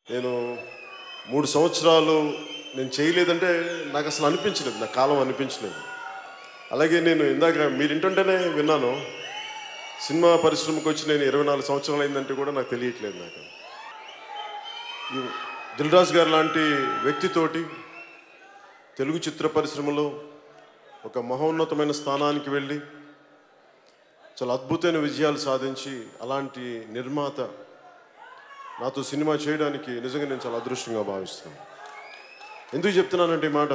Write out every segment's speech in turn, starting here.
నేను మూడు సంవత్సరాలు నేను చేయలేదంటే నాకు అసలు అనిపించలేదు నా కాలం అనిపించలేదు అలాగే నేను ఇందాక మీరు ఇంటుంటేనే విన్నాను సినిమా పరిశ్రమకు వచ్చి నేను ఇరవై నాలుగు సంవత్సరాలు అయిందంటే కూడా నాకు తెలియట్లేదు నాకు ఈ దిల్ రాజు గారు లాంటి వ్యక్తితోటి తెలుగు చిత్ర పరిశ్రమలో ఒక మహోన్నతమైన స్థానానికి వెళ్ళి చాలా అద్భుతమైన విజయాలు సాధించి అలాంటి నిర్మాత నాతో సినిమా చేయడానికి నిజంగా నేను చాలా అదృష్టంగా భావిస్తున్నాను ఎందుకు చెప్తున్నానంటే ఈ మాట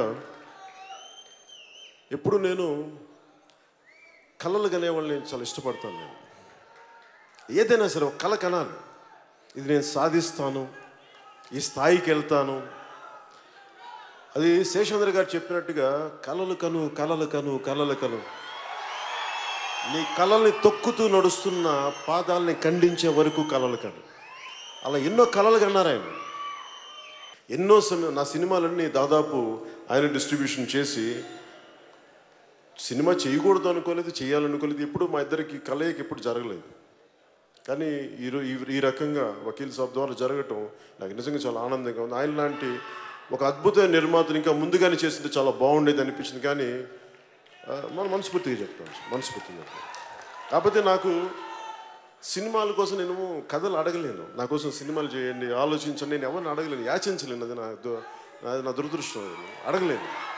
ఎప్పుడు నేను కళలు కనేవాళ్ళని చాలా ఇష్టపడతాను నేను ఏదైనా సరే ఒక కళ కనాలి ఇది నేను సాధిస్తాను ఈ స్థాయికి వెళ్తాను అది శేషేంద్ర గారు చెప్పినట్టుగా కలలు కను కలలు కను కలలు కను నీ కళల్ని తొక్కుతూ నడుస్తున్న పాదాలని ఖండించే వరకు కలలు కను అలా ఎన్నో కళలు కన్నారు ఆయన ఎన్నో సమయం నా సినిమాలన్నీ దాదాపు ఆయన డిస్ట్రిబ్యూషన్ చేసి సినిమా చేయకూడదు అనుకోలేదు చేయాలనుకోలేదు ఎప్పుడు మా ఇద్దరికి కలయిక ఎప్పుడు జరగలేదు కానీ ఈ రో- ఈ- ఈ రకంగా వకీల్ సాబ్ ద్వారా జరగటం నాకు నిజంగా చాలా ఆనందంగా ఉంది ఆయన లాంటి ఒక అద్భుతమైన నిర్మాతను ఇంకా ముందుగానే చేస్తుంటే చాలా బాగుండేది అనిపించింది కానీ ఆ, మన మనస్ఫూర్తిగా చెప్తాను మనస్ఫూర్తిగా చెప్తాను కాకపోతే నాకు సినిమాల కోసం నేను కథలు అడగలేను నా కోసం సినిమాలు చేయండి ఆలోచించండి నేను ఎవరిని అడగలేను యాచించలేను అది నా దు- అది నా దురదృష్టం అది. అడగలేను